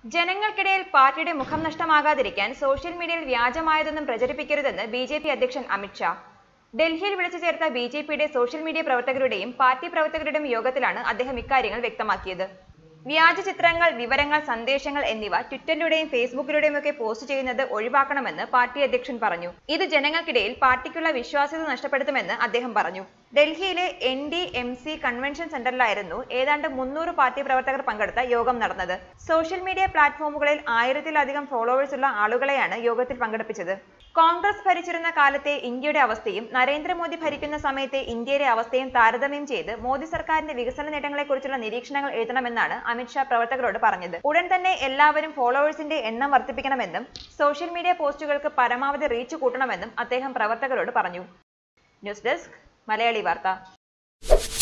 ജനങ്ങൾക്കിടയിൽ പാർട്ടിയുടെ മുഖം നഷ്ടമാകാതിരിക്കാൻ സോഷ്യൽ മീഡിയയിൽ വ്യാജമായതൊന്നും പ്രചരിപ്പിക്കരുതെന്ന് ബി ജെ പി അധ്യക്ഷൻ അമിത്ഷാ ഡൽഹിയിൽ വിളിച്ചു ചേർത്ത ബി ജെ പിയുടെ സോഷ്യൽ മീഡിയ പ്രവർത്തകരുടെയും പാർട്ടി പ്രവർത്തകരുടെയും യോഗത്തിലാണ് അദ്ദേഹം ഇക്കാര്യങ്ങൾ വ്യക്തമാക്കിയത് വ്യാജ ചിത്രങ്ങൾ വിവരങ്ങൾ സന്ദേശങ്ങൾ എന്നിവ ട്വിറ്ററിലൂടെയും ഫേസ്ബുക്കിലൂടെയും ഒക്കെ പോസ്റ്റ് ചെയ്യുന്നത് ഒഴിവാക്കണമെന്ന് പാർട്ടി അധ്യക്ഷൻ പറഞ്ഞു ഇത് ജനങ്ങൾക്കിടയിൽ പാർട്ടിക്കുള്ള വിശ്വാസ്യത നഷ്ടപ്പെടുത്തുമെന്ന് അദ്ദേഹം പറഞ്ഞു ഡൽഹിയിലെ N D M C convention സെന്ററിലായിരുന്നു ഏതാണ്ട് മുന്നൂറ് പാർട്ടി പ്രവർത്തകർ പങ്കെടുത്ത യോഗം നടന്നത് സോഷ്യൽ മീഡിയ പ്ലാറ്റ്ഫോമുകളിൽ ആയിരത്തിലധികം ഫോളോവേഴ്സ് ഉള്ള ആളുകളെയാണ് യോഗത്തിൽ പങ്കെടുപ്പിച്ചത് കോൺഗ്രസ് ഭരിച്ചിരുന്ന കാലത്തെ ഇന്ത്യയുടെ അവസ്ഥയും നരേന്ദ്രമോദി ഭരിക്കുന്ന സമയത്തെ ഇന്ത്യയിലെ അവസ്ഥയും താരതമ്യം ചെയ്ത് മോദി സർക്കാരിന്റെ വികസന നേട്ടങ്ങളെക്കുറിച്ചുള്ള നിരീക്ഷണങ്ങൾ എഴുതണമെന്നാണ് അമിത്ഷാ പ്രവർത്തകരോട് പറഞ്ഞത് ഉടൻ തന്നെ എല്ലാവരും ഫോളോവേഴ്സിന്റെ എണ്ണം വർദ്ധിപ്പിക്കണമെന്നും സോഷ്യൽ മീഡിയ പോസ്റ്റുകൾക്ക് പരമാവധി റീച്ച് കൂട്ടണമെന്നും അദ്ദേഹം പ്രവർത്തകരോട് പറഞ്ഞു ന്യൂസ് ഡെസ്ക് മലയാളി വാർത്ത